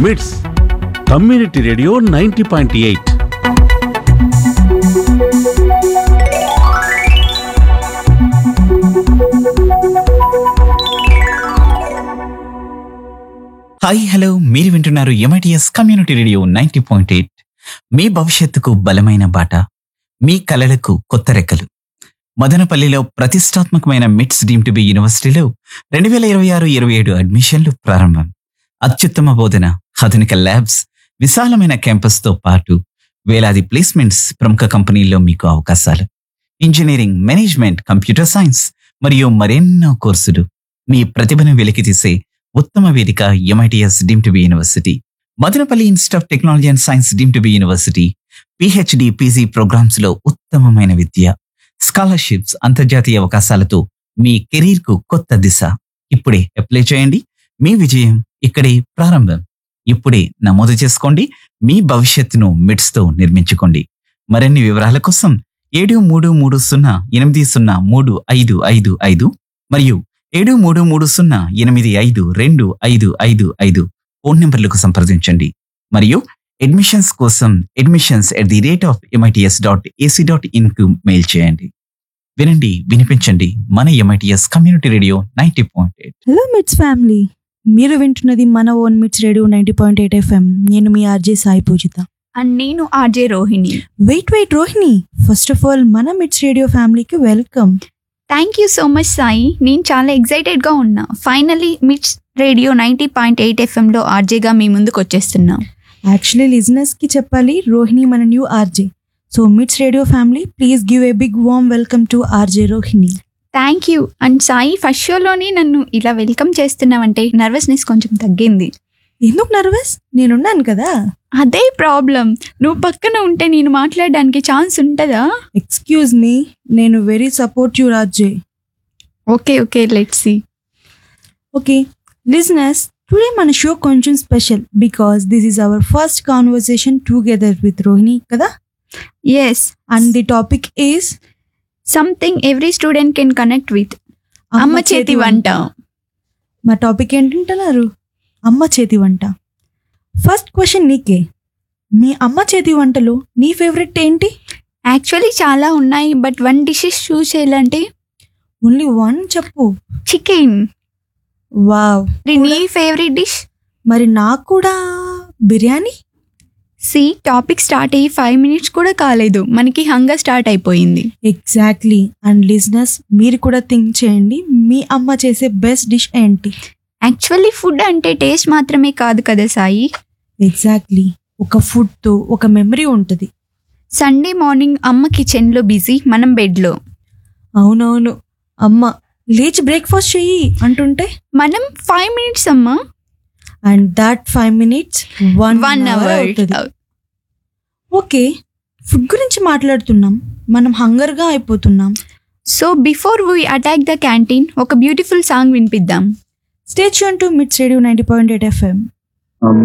మిట్స్ community radio ninety point eight hi hello మీరు వింటున్నారు MITS community radio ninety point eight మీ భవిష్యత్తుకు బలమైన బాట మీ కలలకు కొత్త రెక్కలు మదనపల్లిలో ప్రతిష్టాత్మకమైన మిట్స్ డీమ్ టు బి యూనివర్సిటీలో రెండు వేల ఇరవై ఆరు ఇరవై ఏడు అడ్మిషన్లు ప్రారంభం అత్యుత్తమ బోధన ఆధునిక ల్యాబ్స్ విశాలమైన క్యాంపస్తో పాటు వేలాది ప్లేస్మెంట్స్ ప్రముఖ కంపెనీల్లో మీకు అవకాశాలు ఇంజనీరింగ్ మేనేజ్మెంట్ కంప్యూటర్ సైన్స్ మరియు మరెన్నో కోర్సులు మీ ప్రతిభను వెలికితీసే ఉత్తమ వేదిక MITS deem to be university Madanapalle institute of technology and science deem to be university PhD PG programs లో ఉత్తమమైన విద్య స్కాలర్షిప్స్ అంతర్జాతీయ అవకాశాలతో మీ కెరీర్ కు కొత్త దిశ ఇప్పుడే అప్లై చేయండి మీ విజయం ఇక్కడే ప్రారంభం ఇప్పుడే నమోదు చేసుకోండి మీ భవిష్యత్తును మిడ్స్ తో నిర్మించుకోండి మరిన్ని వివరాల కోసం ఏడు మూడు మూడు సున్నా ఎనిమిది సున్నా మూడు ఐదు ఐదు ఐదు మరియు ఏడు మూడు మూడు సున్నా ఎనిమిది ఐదు రెండు ఐదు ఐదు ఐదు ఫోన్ నెంబర్లకు సంప్రదించండి మరియు అడ్మిషన్స్ కోసం admissions at the rate of MITS dot AC dot in కు మెయిల్ చేయండి వినండి వినిపించండి మన MITS community radio ninety point eight hello MITS family మీరు వింటున్నది మన own MITS radio ninety point eight FM నేను మీ ఆర్జే సాయి పూజిత అండ్ నేను RJ Rohini wait wait Rohini first of all మన మిట్స్ రేడియో ఫ్యామిలీకి welcome thank you so much Sai నేను చాలా ఎక్సైటెడ్గా ఉన్నా ఫైనలీ మిట్స్ రేడియో నైంటీ పాయింట్ ఎయిట్ ఎఫ్ఎంలో ఆర్జేగా మీ ముందుకు వచ్చేస్తున్నా యాక్చువల్లీ లిజినెస్ కి చెప్పాలి రోహిణి మన new RJ so MITS radio family please give a big warm welcome to RJ Rohini thank you and Sai first షోలోనే నన్ను ఇలా వెల్కమ్ చేస్తున్నావంటే నర్వస్నెస్ కొంచెం తగ్గింది ఎందుకు నర్వస్ నేనున్నాను కదా అదే ప్రాబ్లం నువ్వు పక్కన ఉంటే నేను మాట్లాడడానికి ఛాన్స్ ఉంటుందా ఎక్స్క్యూజ్ మీ నేను very supportive RJ okay okay let's see okay listeners today మన షో కొంచెం special because this is our first conversation together with Rohini కదా yes and the topic is something every student can connect with అమ్మ చేతి వంట మా topic ఏంటంటున్నారు అమ్మ చేతి వంట ఫస్ట్ క్వశ్చన్ నీకే మీ అమ్మ చేతి వంటలో నీ ఫేవరెట్ ఏంటి యాక్చువల్లీ చాలా ఉన్నాయి బట్ వన్ డిషెస్ చూస్ చేయాలంటే ఓన్లీ వన్ చెప్పు చికెన్ వావ్ నీ ఫేవరెట్ డిష్ మరి నాకు కూడా బిర్యానీ సి టాపిక్ స్టార్ట్ అయ్యి ఫైవ్ మినిట్స్ కూడా కాలేదు మనకి హంగర్ స్టార్ట్ అయిపోయింది ఎగ్జాక్ట్లీ అండ్ లిజినెస్ మీరు కూడా థింక్ చేయండి మీ అమ్మ చేసే బెస్ట్ డిష్ ఏంటి యాక్చువల్లీ ఫుడ్ అంటే టేస్ట్ మాత్రమే కాదు కదా సాయి ఎగ్జాక్ట్లీ ఒక ఫుడ్తో ఒక మెమరీ ఉంటుంది సండే మార్నింగ్ అమ్మ కిచెన్లో బిజీ మనం బెడ్లో అవునవును అమ్మ లేచి బ్రేక్ఫాస్ట్ చెయ్యి అంటుంటే మనం ఫైవ్ మినిట్స్ అమ్మా and that five minutes one one hour అవుతుంది ఓకే ఫుడ్ గురించి మాట్లాడుతున్నాం మనం హంగర్గా అయిపోతున్నాం so before we attack the canteen ఒక బ్యూటిఫుల్ సాంగ్ వినిపిద్దాం stay tuned to MITS radio ninety point eight FM